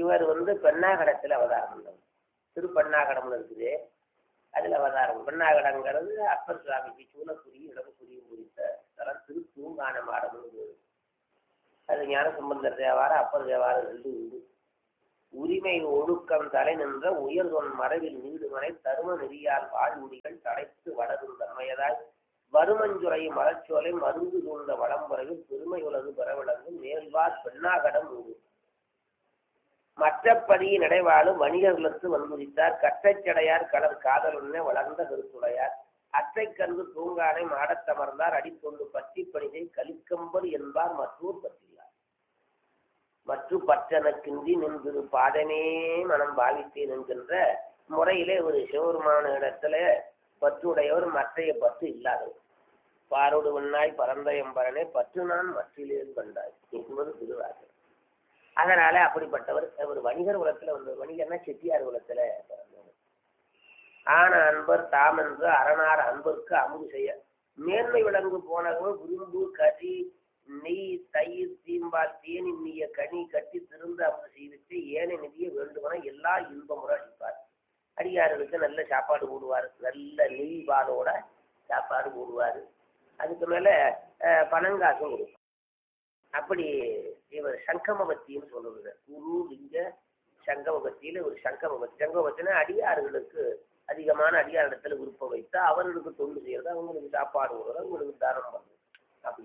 இவர் வந்து பெண்ணாகடத்தில் அவதாரம் பண்ணவர் திருப்பெண்ணாகடம்னு இருக்குது அதில் அவதாரம் பெண்ணாகடங்கிறது அப்பர் சுவாமிக்கு சூலக்குடி இடம்புக்குடியும் குறித்த தலம் திரு தூங்கான மாடம்னு அது ஞானசம்பந்தர் தேவாரம் அப்பர் தேவாரம் ரெண்டு உண்டு உரிமை ஒழுக்கம் தலை நின்ற உயர்தொன் மரபில் நீடுமனை தரும நெறியால் வாழ்முடிகள் தடைத்து வளரும் தன்மையதாய் வருமஞ்சுரை மலச்சோலை மருந்து சூழ்ந்த வளம்புறையில் பெருமை உலகு பெறவிளங்கும் மேல்வார் பெண்ணாகடம் உண்டு மற்றப்படி நடைவாழும் வணிகர்களுக்கு வந்துரித்தார் கற்றைச்சடையார் கடல் காதலுடனே வளர்ந்த கருத்துடையார் அற்றை கன்று தூங்கானை மாடத்தமர்ந்தார் அடிக்கொண்டு பற்றி பணிகை கலிக்கம்பர் என்பார் மற்றூர் பற்றியார் மற்ற பற்றனக்கின்றி நின்றிரு பாதமே மனம் பாவித்தேன் என்கின்ற முறையிலே ஒரு சிவபெருமான இடத்துல பற்றுடையவர் மற்றைய பற்று இல்லாதவர் பாரோடு வண்ணாய் பரந்த எம்பரனே பற்று நான் மற்றிலேன் கண்டாய் என்பது திருவாசகம் அதனால அப்படிப்பட்டவர் ஒரு வணிகர் குலத்துல வந்து வணிகர்னா செட்டியார் குலத்துல பிறந்தவர் ஆன அன்பர் தாமென்று அரணார் அன்பருக்கு அமுது செய்ய மேன்மை விளங்கு போனவங்க விரும்பு கறி நெய் தயிர் தீம்பால் தேனி நீய கனி கட்டி திருந்த அமுது செய்வித்து ஏனை நிதிய வேண்டுமென எல்லா இன்பமுறை அளிப்பார் அடியார்களுக்கு நல்ல சாப்பாடு போடுவார் நல்ல நெய் பாலோட சாப்பாடு போடுவார் அதுக்கு மேல அஹ், பனங்காசும் கொடுப்பார் அப்படி இவர் சங்கமபத்தின்னு சொல்லுவது குரு லிங்க சங்கமபத்தியில ஒரு சங்கமபத்தி சங்கமபத்தினா அடியார்களுக்கு அதிகமான அடியாரிடத்துல விருப்பம் வைத்து அவர்களுக்கு தொண்டு செய்யறது அவங்களுக்கு சாப்பாடு கொடுறது அவங்களுக்கு தானம் பண்ணுறது அப்படி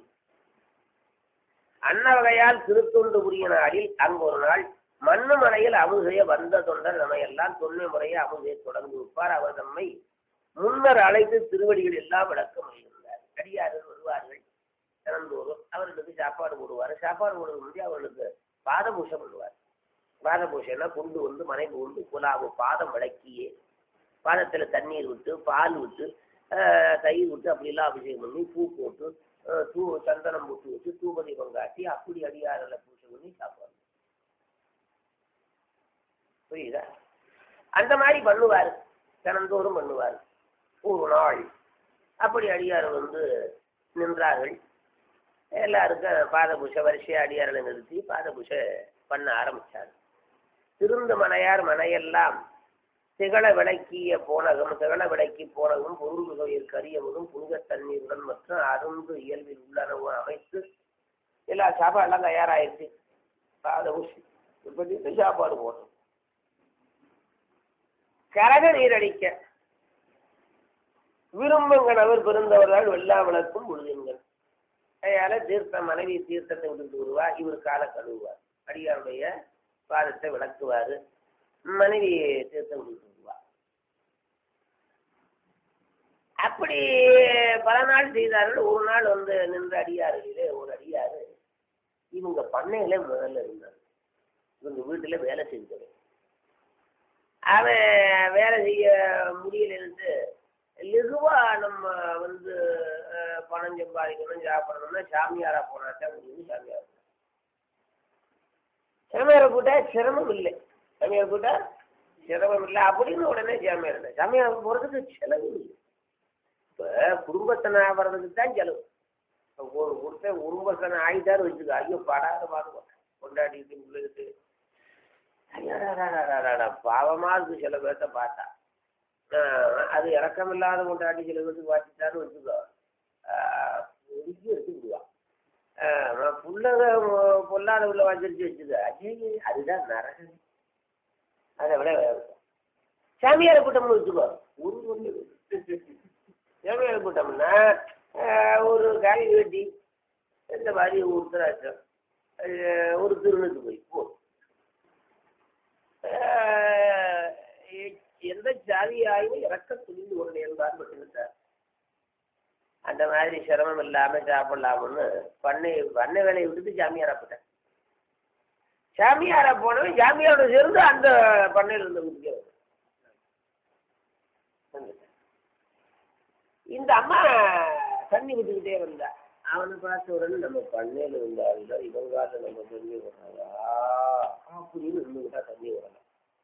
அன்ன வகையால் திருத்தொண்டு புரிய நாளில் அங்கு ஒரு நாள் மண்ணு மலையில் அமுதைய வந்த தொண்டர் நம்மையெல்லாம் தொன்மை முறையை அமுதையை தொடர்ந்து வைப்பார் அவர் நம்மை முன்னர் அழைத்து திருவடிகள் எல்லாம் விளக்கம் இருந்தார் அடியார்கள் வருவார்கள் தினந்தோறும் அவர்களுக்கு சாப்பாடு போடுவார் சாப்பாடு போடுறது முந்தைய அவர்களுக்கு பாதபூஷம் பண்ணுவார் பாதபூஷம்னா கொண்டு வந்து மனை கொண்டு குலாவு பாதம் விளக்கியே பாதத்தில் தண்ணீர் விட்டு பால் விட்டு ஆஹ், தயிர் விட்டு அப்படிலாம் அபிஷேகம் பண்ணி பூ போட்டு ஆஹ், தூ சந்தனம் போட்டு வச்சு தூபதி பங்காட்டி அப்படி அடியாரில் பூஜை பண்ணி சாப்பிடுவாங்க புரியுதா அந்த மாதிரி பண்ணுவார் தினந்தோறும் பண்ணுவார் ஒரு நாள் அப்படி அடியார் வந்து நின்றார்கள் எல்லாருக்கும் பாதபூஷை வரிசையா அடியார்களை நிறுத்தி பாதபூஷை பண்ண ஆரம்பிச்சார் திருந்த மனையார் மனையெல்லாம் திகழ விளக்கிய போனகம் திகழ விளக்கி போனகம் பொருள் மிகவியல் கரியமுதும் புனித தண்ணீருடன் மற்றும் அருந்து இயல்பில் உள்ளனவும் அமைத்து எல்லா சாப்பாடெல்லாம் தயாராகிடுச்சு பாதபூஷி இப்படி சாப்பாடு போட்டோம் கரக நீரடிக்க விரும்பும் கணவர் பிறந்தவர்கள் வெள்ளா விளக்கும் பொழுதுங்கள் அதனால தீர்த்தம் மனைவி தீர்த்தத்தை விட்டு வருவா இவர் காலை கழுவுவார் அடியாருடைய பாதத்தை விளக்குவார் மனைவி தீர்த்தம் விட்டு வருவா அப்படி பல நாள் செய்தார்கள் ஒரு நாள் வந்து நின்ற அடியாறுகளிலே ஒரு அடியாறு இவங்க பண்ணையில முதல்ல இருந்தார் இவங்க வீட்டுல வேலை செஞ்சவன் அவன் வேலை செய்ய முடியலன்ட்டு லெகுவா நம்ம வந்து அஹ், பணம் சம்பாதிக்கணும் சாப்பிடணும்னா சாமியாரா போனா தான் முடியும் சாமியார் சாமியாரை கூட்டா சிரமம் இல்லை சாமியார் கூட்டா சிரமம் இல்லை அப்படின்னு உடனே சாமியார் இல்லை சாமியார் போறதுக்கு செலவு இல்லை இப்போ குடும்பத்தனை வர்றதுக்கு தான் செலவு இப்ப ஒரு ஒருத்தன் குடும்பத்தனை ஆகிட்டாரு வச்சுக்க ஐயோ படாத பாடுவோம் கொண்டாடிட்டு பிள்ளைகிட்டு ஐயாடாடாடாடாடா பாவமா இருக்கு சில பேர்த்த பார்த்தா ஆஹ் அது இறக்கமில்லாத கொண்டாடி சில பேருக்கு பார்த்துட்டான்னு வச்சுக்கோ ஆஹ் பெரிய எடுத்துக்கிடுவான் புள்ளக பொல்லாத உள்ள வச்சிருச்சு வச்சுக்க அஜய் அதுதான் நரகம் அதை விட வேகம். சாமியார் கூட்டம்னு வச்சுக்கோ ஒரு ஒன்று சாமியார் கூட்டம்னா ஆஹ் ஒரு காய் வெட்டி இந்த மாதிரி உருத்தராட்சம் ஒரு திருநுக்கு போய் போ ஆஹ் எ- எந்த ஜாதியாயும் இறக்க துணிந்து கொண்டு என்பார் மட்டும்தான் அந்த மாதிரி சிரமம் இல்லாம சாப்பிடலாம்னு பண்ணை பண்ணை வேலையை விட்டுட்டு ஜாமியாரா போட்டேன் சாமியாரா போனவன் ஜாமியாரோட சேர்ந்து அந்த பண்ணையில இருந்து குடிக்க இந்த அம்மா தண்ணி விட்டுக்கிட்டே வந்தா அவனை பார்த்த உடனே நம்ம பண்ணையில இருந்தாங்க இவங்கால நம்ம தண்ணி விடுறாங்க அப்படின்னு இருந்துகிட்டா தண்ணி விடலாம்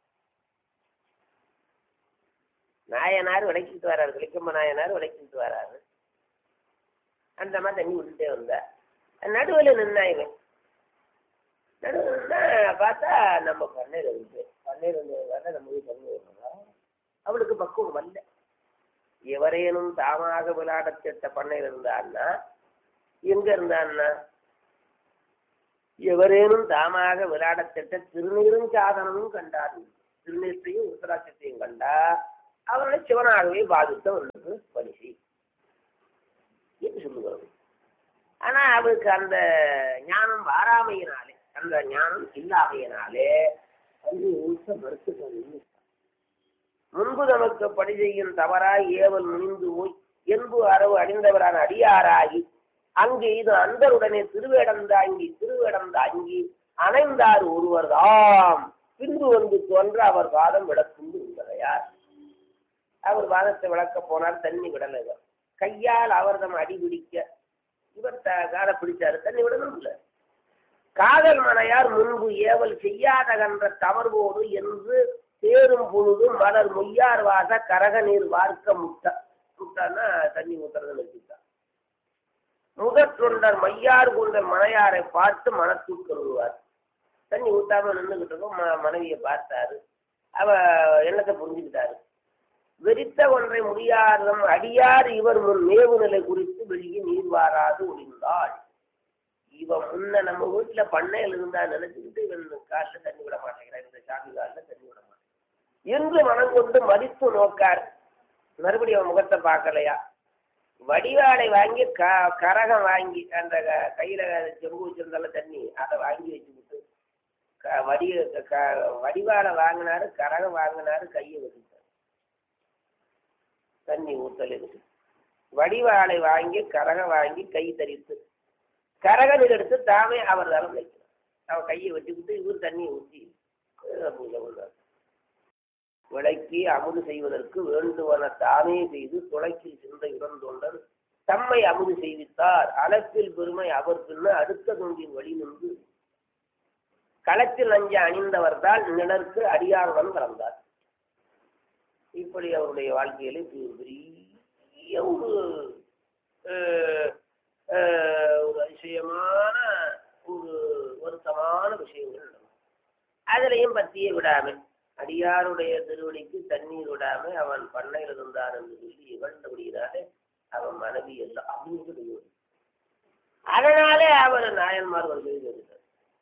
நாயனார் விளக்கிட்டு வராரு கிளிக்கம்ப நாயனார் விளக்கிட்டு வராரு அந்த மாதிரி தண்ணி விட்டுட்டே வந்தா நடுவில் நின்னா இவன் நடுவுல பார்த்தா நம்ம பண்ணையில் இருக்கு பண்ணையில் இருந்ததுனால நம்ம வீட்டு பண்ணி விடுறோம் அவளுக்கு பக்குவம் வரல எவரேனும் தாமாக விளையாடத் திட்ட பண்ணையில் இருந்தான்னா எங்க இருந்தான்னா எவரேனும் தாமாக விளையாடத் திட்ட திருநீரும் சாதனமும் கண்டார் திருநீற்றையும் உத்தராட்சத்தையும் கண்டா அவர்களை சிவனாகவே பாதித்தவர்களுக்கு பரிசு என்று சொல்லுகிறது ஆனா அவருக்கு அந்த ஞானம் வாராமையினாலே அந்த ஞானம் இல்லாமையினாலே அது உள்ச மறுத்து முன்பு நமக்கு பணி செய்யும் தவறாய் ஏவல் முனிந்து போய் என்பு அரவு அணிந்தவரான அடியாராகி அங்கு இது அந்தருடனே திருவேடம் தாங்கி திருவேடம் தாங்கி அணைந்தார் ஒருவர் தாம் பின்பு வந்து தோன்ற அவர் வாதம் விளக்குண்டு உள்ளதையார் அவர் வாதத்தை விளக்க போனார் தண்ணி விடல இவர் கையால் அவர் தம் அடி பிடிக்க இவர் த காலை பிடிச்சாரு தண்ணி விடணும் இல்லை காதல் மனையார் முன்பு ஏவல் செய்யாத கன்ற தவறுவோடு என்று தேரும் பொழுது மலர் மொய்யார் வாச கரக நீர் வார்க்க முட்ட முட்டான்னா தண்ணி ஊத்துறதுன்னு வச்சுட்டா முதற் தொண்டர் மையார் கொண்ட மனையாரை பார்த்து மனத்துள் கருதுவார் தண்ணி ஊத்தாம நின்றுகிட்டு இருக்கும் ம மனைவியை பார்த்தாரு அவ எண்ணத்தை புரிஞ்சுக்கிட்டாரு வெறித்த ஒன்றை முடியாதம் அடியார் இவர் முன் மேவு நிலை குறித்து வெளியே நீர் வாராது ஒளிந்தாள் இவன் முன்ன நம்ம வீட்டுல பண்ணையில் இருந்தா நினைச்சுக்கிட்டு இவன் காலில் தண்ணி விட மாட்டேங்கிறான் இந்த சாமி காலில் தண்ணி விட மாட்டேங்கிறான் என்று மனம் கொண்டு மதித்து நோக்கார் மறுபடியும் அவன் முகத்தை பார்க்கலையா வடிவாடை வாங்கி க கரகம் வாங்கி அந்த க- கையில செம்பு வச்சிருந்தால தண்ணி அதை வாங்கி வச்சுக்கிட்டு க வடி க வடிவாடை வாங்கினாரு கரகம் வாங்கினாரு கையை வச்சுட்டார் தண்ணி ஊத்தலுக்கு வடிவாளை வாங்கி கரகம் வாங்கி கை தரித்து கரகனில் எடுத்து தாமே அவர் தரம் வைக்கிறார் அவன் கையை வச்சுக்கிட்டு இவர் தண்ணி ஊற்றி அஹ், பூஜை பண்ணார் விளக்கி அமுது செய்வதற்கு வேண்டுவன தானே செய்து துளைக்கில் சிந்தை இறந்தொண்டர் தம்மை அமுது செய்வித்தார் அளப்பில் பெருமை அவர் பின்ன அடுத்த தொண்டின் வழி நின்று களத்தில் நஞ்ச அணிந்தவர்தால் நிழற்கு அடியாருடன் கலந்தார் இப்படி அவருடைய வாழ்க்கையில இப்படி ஒரு பெரிய ஒரு அஹ், அஹ், ஒரு அதிசயமான ஒரு வருத்தமான விஷயங்கள் நடக்கும். அதுலயும் பத்தியை விடாம அடியாருடைய திருவடிக்கு தண்ணீர் விடாம அவன் பண்ணையில் இருந்தான் என்று சொல்லி இகழ்ந்தபடியினாலே அவன் மனைவி எல்லாம் அப்படின்னு சொல்லி அதனாலே அவர் நாயன்மார்கள் மீது இருந்தார்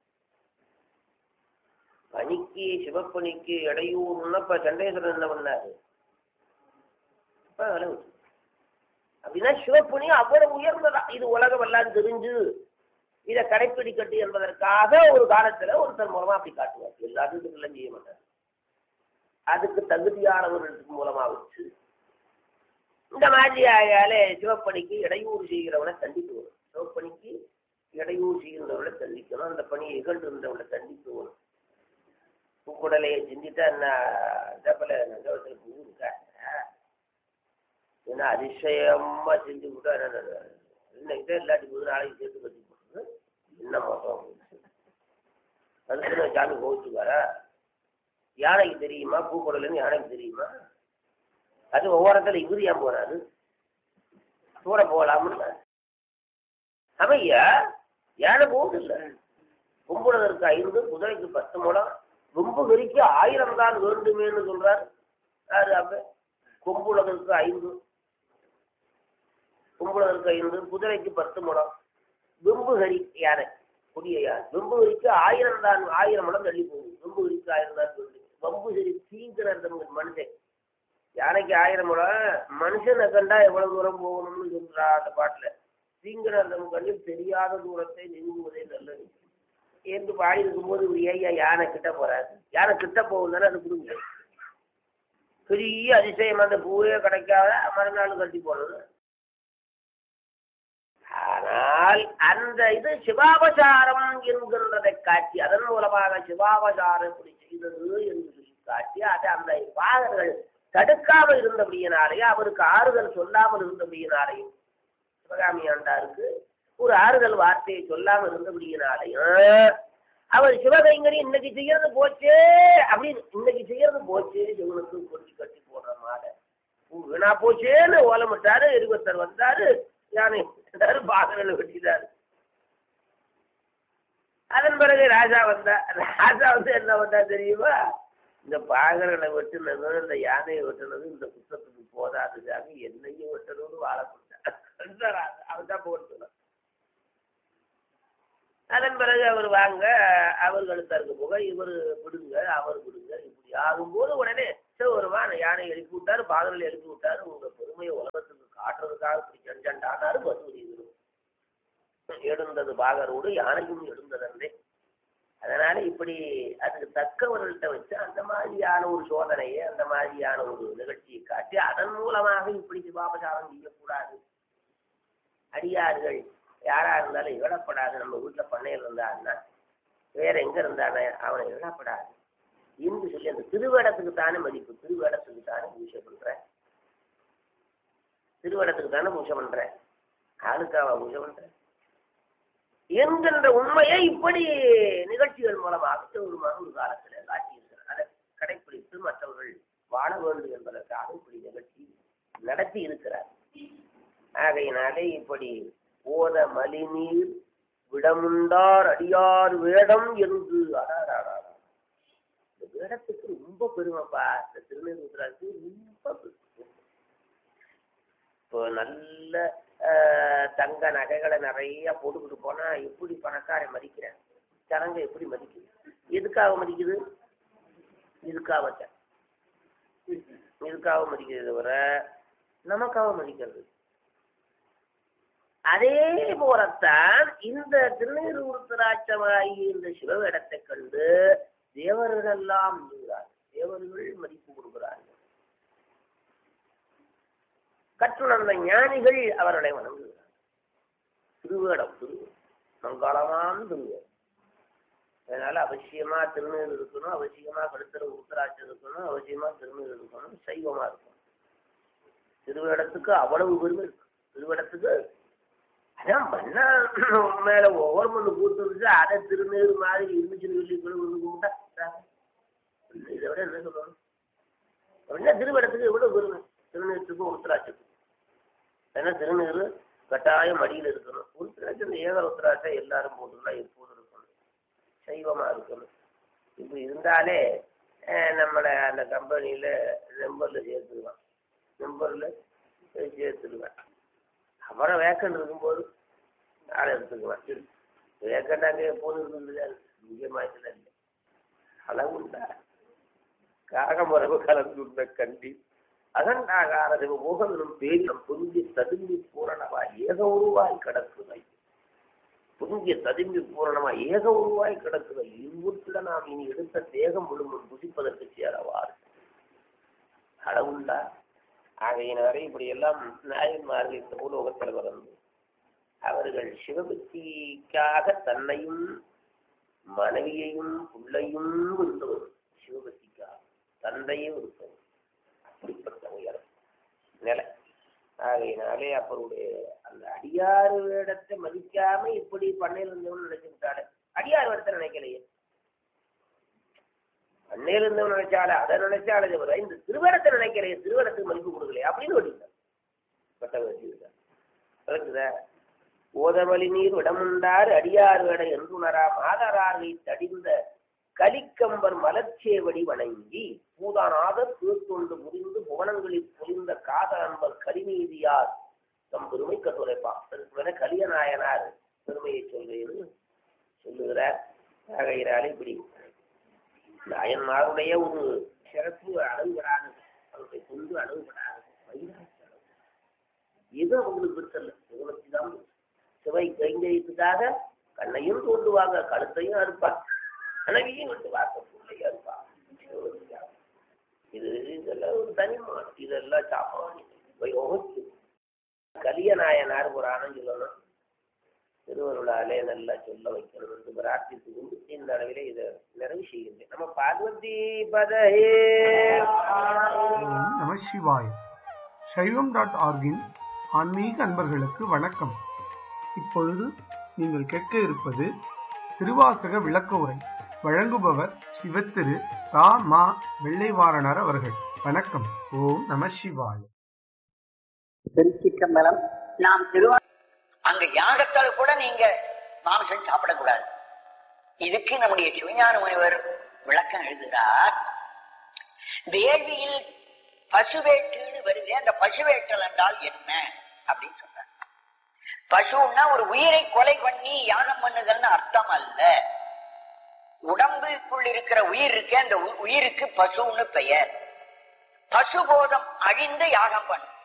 பணிக்கு சிவப்பணிக்கு இடையூறுன்னா இப்ப சண்டேஸ்வரன் என்ன பண்ணாரு இப்ப விலை விட்டு அப்படின்னா சிவப்பணி அவ்வளவு உயர்ந்ததா இது உலகம் எல்லாம் தெரிஞ்சு இதை கடைப்பிடிக்கட்டு என்பதற்காக ஒரு காலத்துல ஒருத்தர் மூலமா அப்படி காட்டுவார் எல்லாத்துக்கும் எல்லாம் செய்ய மாட்டார் அதுக்கு தகுதியானவர்களுக்கு மூலமா வச்சு இந்த மாதிரி ஆயாலே சிவப்பணிக்கு இடையூறு செய்கிறவனை தண்டித்து வரும் சிவப்பணிக்கு இடையூறு செய்கின்றவனை தண்டிக்கணும் அந்த பணியை இகழ்கின்றவனை தண்டித்து வரும் பூக்குடலையை செஞ்சுட்டா என்ன டப்பல நகரத்தில் பூ இருக்கா ஏன்னா அதிசயமா செஞ்சு விட்டா இன்னைக்கு இல்லாட்டி புது நாளைக்கு சேர்த்து கட்டி போடுறது என்ன மோசம் அதுக்கு சாமி கோவிச்சுக்காரா யானைக்கு தெரியுமா பூக்குடலைன்னு யானைக்கு தெரியுமா அது ஒவ்வொருத்துல இவரு ஏன் போறாரு தூர போகலாம்னு அமையா யானை போகுது இல்ல கும்புறதற்கு ஐந்து குதிரைக்கு பத்து முடம் ரொம்ப வெறிக்கு ஆயிரம் தான் வேண்டுமேன்னு சொல்றார் யாரு அப்ப கொம்புலதற்கு ஐந்து கும்புலதற்கு ஐந்து குதிரைக்கு பத்து முடம் வெம்புகரி யானை கொடிய யானை வெம்புகரிக்கு ஆயிரம் தான் ஆயிரம் முடம் தள்ளி போகுது வெம்புகரிக்கு ஆயிரம் தான் வேண்டும் வம்புகரி தீங்கிறார் மனுஷன் யானைக்கு ஆயிரம் முடம் மனுஷனை கண்டா எவ்வளவு தூரம் போகணும்னு சொல்றா அந்த பாட்டுல தீங்கிறார் நம்ம கண்ணில் தெரியாத தூரத்தை நெருங்குவதே நல்லது என்று பாடி இருக்கும்போது ஒரு ஐயா யானை கிட்ட போறாரு யானை கிட்ட போகும் தானே அது புரிஞ்சு பெரிய அதிசயம் அந்த பூவே கிடைக்காத மறுநாள் கட்டி போனது ஆனால் அந்த இது சிவாபசாரம் என்கின்றதை காட்டி அதன் மூலமாக சிவாபசாரம் இப்படி செய்தது என்று சொல்லி காட்டி அதை அந்த பாகர்கள் தடுக்காமல் இருந்தபடியினாலேயே அவருக்கு ஆறுதல் சொல்லாமல் இருந்தபடியினாலேயும் சிவகாமி ஆண்டாருக்கு ஒரு ஆறுதல் வார்த்தையை சொல்லாமல் இருந்தபடியினாலையும் அவர் சிவகைங்கரி இன்னைக்கு செய்யறது போச்சே அப்படின்னு இன்னைக்கு செய்யறது போச்சே சிவனுக்கு கொட்டி கட்டி போடுற மாதிரி வீணா போச்சேன்னு ஓலமிட்டாரு இருபத்தர் வந்தாரு யானை விட்டாரு பாகங்களை வெட்டிட்டாரு அதன் பிறகு ராஜா வந்தா ராஜா வந்து என்ன பண்ணா தெரியுமா இந்த பாகரனை வெட்டுனது இந்த யானையை வெட்டுனது இந்த குற்றத்துக்கு போதாதுக்காக என்னையும் வெட்டணும்னு வாழ கொடுத்தான் அவன் தான் போட்டு அதன் பிறகு அவர் வாங்க அவர் கழுத்தாருக்கு போக இவர் விடுங்க அவர் விடுங்க இப்படி ஆகும்போது உடனே சிவபெருமான் யானை எழுப்பி விட்டாரு பாகரில் எழுப்பி விட்டாரு உங்க பெருமையை உலகத்துக்கு காட்டுறதுக்காக இப்படி செஞ்சாண்டானாரு பசுபதி எழுந்தது பாகரோடு யானையும் எழுந்ததன்றே அதனால இப்படி அதுக்கு தக்கவர்கள்ட்ட வச்சு அந்த மாதிரியான ஒரு சோதனையை அந்த மாதிரியான ஒரு நிகழ்ச்சியை காட்டி அதன் மூலமாக இப்படி சிவாபசாரம் செய்யக்கூடாது அடியார்கள் யாரா இருந்தாலும் இழப்படாது நம்ம வீட்டுல பண்ணையில் இருந்தான்னா வேற எங்க இருந்தானே அவனை இழப்படாது என்று சொல்லி அந்த திருவேடத்துக்கு தானே மதிப்பு திருவேடத்துக்கு தானே பூஜை பண்றேன் திருவேடத்துக்கு தானே பூஜை பண்றேன் ஆளுக்காவா பூஜை பண்றேன் என்கின்ற உண்மையை இப்படி நிகழ்ச்சிகள் மூலமாக சிவருமான ஒரு காலத்துல காட்டியிருக்கிறார் அதை கடைப்பிடித்து மற்றவர்கள் வாழ வேண்டும் என்பதற்காக இப்படி நிகழ்ச்சி நடத்தி இருக்கிறார் ஆகையினாலே இப்படி ஓத மலிநீர் விடமுண்டார் அடியார் வேடம் என்று அடாராடா இந்த வேடத்துக்கு ரொம்ப பெருமைப்பா இந்த திருநெல்வேலிக்கு ரொம்ப பெருமை இப்போ நல்ல ஆஹ், தங்க நகைகளை நிறைய போட்டுக்கிட்டு போனா எப்படி பணக்காரன் மதிக்கிறேன் ஜனங்க எப்படி மதிக்குது எதுக்காக மதிக்குது இதுக்காக தான். இதுக்காக மதிக்கிறது தவிர நமக்காக மதிக்கிறது அதே போலத்தான் இந்த திருநீர் உருத்தராட்சமாகி இந்த சிவவேடத்தை கண்டு தேவர்கள் எல்லாம் விழுகிறார்கள் தேவர்கள் மதிப்பு கொடுக்கிறார்கள் கற்றுணர்ந்த ஞானிகள் அவர்களை வணங்குகிறார்கள் திருவேடம் திருவேடம் மங்களமான திருவேடம் அதனால அவசியமா திருநீர் இருக்கணும் அவசியமா கடுத்தர உத்தராட்சம் இருக்கணும் அவசியமா திருநீர் இருக்கணும் சைவமா இருக்கணும் திருவேடத்துக்கு அவ்வளவு பெருமை இருக்கு திருவேடத்துக்கு அதான் மண்ணா மேல ஒவ்வொரு மண்ணு கூத்து இருந்துச்சு அதை திருநீர் மாதிரி இருந்துச்சுன்னு சொல்லி கூட ஒன்று கும்பிட்டா இதை விட என்ன சொல்லணும் அப்படின்னா திருவேடத்துக்கு எவ்வளவு பெருமை திருநீரத்துக்கும் உத்தராட்சத்துக்கும் ஏன்னா திருநீர் கட்டாயம் மடியில் இருக்கணும் உருத்திராட்சம் இந்த ஏக உத்தராட்சம் எல்லாரும் போட்டுக்கலாம் எப்போதும் இருக்கணும் சைவமா இருக்கணும் இப்படி இருந்தாலே அஹ், நம்மளை அந்த கம்பெனியில நம்பர்ல சேர்த்துக்கலாம் நம்பர்ல சேர்த்துருவேன் அப்புறம் வேக்கண்ட் இருக்கும்போது ஆளை எடுத்துக்குவேன் வேக்கண்ட் அங்கே எப்போதும் இருந்தது முக்கியமாயிட்டுல இல்லை அளவுண்டா காகமரபு கலந்துள்ள கண்டி அகண்டாகாரது மோகனும் பேரிடம் பொங்கி ததும்பி பூரணமாய் ஏக உருவாய் கிடக்குதை பொங்கிய ததும்பி பூரணமாய் ஏக உருவாய் கிடக்குதை இவ்வுற்றிட நாம் இனி எடுத்த தேகம் முழுமும் புசிப்பதற்கு சேரவாறு அளவுண்டா ஆகையினாரே இப்படி எல்லாம் நாயன்மார்கள் இந்த பூலோகத்தில் பிறந்து அவர்கள் சிவபக்திக்காக தன்னையும் மனைவியையும் பிள்ளையும் விட்டவர் சிவபக்திக்காக தந்தையே விட்டவர் அப்படிப்பட்ட உயரம் நிலை ஆகையினாலே அவருடைய அந்த அடியார் வேடத்தை மதிக்காம இப்படி பண்ணையில் இருந்தவன் நினைச்சுட்டாலே அடியார் வேடத்தை நினைக்கலையே பண்ணையில் இருந்தவன் நினைச்சாலே அதை நினைச்சாலே தவிர இந்த திருவேடத்தை நினைக்கலையே திருவேடத்துக்கு மதிப்பு கொடுக்கலையே அப்படின்னு வெட்டிட்டார் பட்ட வெட்டிவிட்டார் விளக்குதா ஓதவழி நீர் விடமுண்டார் அடியார் வேட என்றுணரா மாதராரை தடிந்த கலிக்கம்பர் மலர்ச்சேவடி வணங்கி பூதானாதர் தீர்த்தொண்டு முறிந்து புவனங்களில் பொலிந்த காதல் அன்பர் கலிநீதியார் தம் பெருமை கட்டுரைப்பான் அதற்கு கலியநாயனார் பெருமையை சொல்வேன்னு சொல்லுகிறார் ஆகையினாலே இப்படி நாயன்மாருடைய ஒரு சிறப்பு அளவுபடாது அவருடைய கொண்டு அளவுபடாது வைராக்கிய அளவு. எது அவங்களுக்கு விருத்தல்ல சிவபக்தி தான் சிவை கைங்கரியத்துக்காக கண்ணையும் தோண்டுவாங்க கழுத்தையும் அறுப்பாங்க கனவையும் வெட்டுவாங்க பிள்ளையும் அறுப்பாங்க சிவபக்திக்காக. இது இதெல்லாம் ஒரு தனிமான் இதெல்லாம் சாமானி யோகிச்சு கலியநாயனார் புராணம் சொல்லணும் திருவருளாலே நல்லா சொல்ல வைக்கணும் என்று பிரார்த்தித்து கொண்டு இந்த அளவிலே இதை நிறைவு செய்கின்றேன் நம்ம பார்வதி பதஹே ஓம் நம சிவாய சைவம் டாட் ஆர்கின் ஆன்மீக அன்பர்களுக்கு வணக்கம் இப்பொழுது நீங்கள் கேட்க இருப்பது திருவாசக விளக்க உரை வழங்குபவர் சிவத்திரு ரா மா வெள்ளைவாரணர் அவர்கள் வணக்கம் ஓம் நம சிவாய திருச்சிற்றம்பலம் நாம் திருவா அங்க யாகத்தால் கூட நீங்க மாமிசம் சாப்பிடக்கூடாது இதுக்கு நம்முடைய சிவஞான முனிவர் விளக்கம் எழுதுகிறார் வேள்வியில் பசுவேட்டுன்னு வருது அந்த பசுவேட்டல் என்றால் என்ன அப்படின்னு சொன்னார் பசுன்னா ஒரு உயிரை கொலை பண்ணி யாகம் பண்ணுதல்னு அர்த்தம் அல்ல உடம்புக்குள் இருக்கிற உயிர் இருக்கு அந்த உ- உயிருக்கு பசுன்னு பெயர் பசுபோதம் அழிந்து யாகம் பண்ணு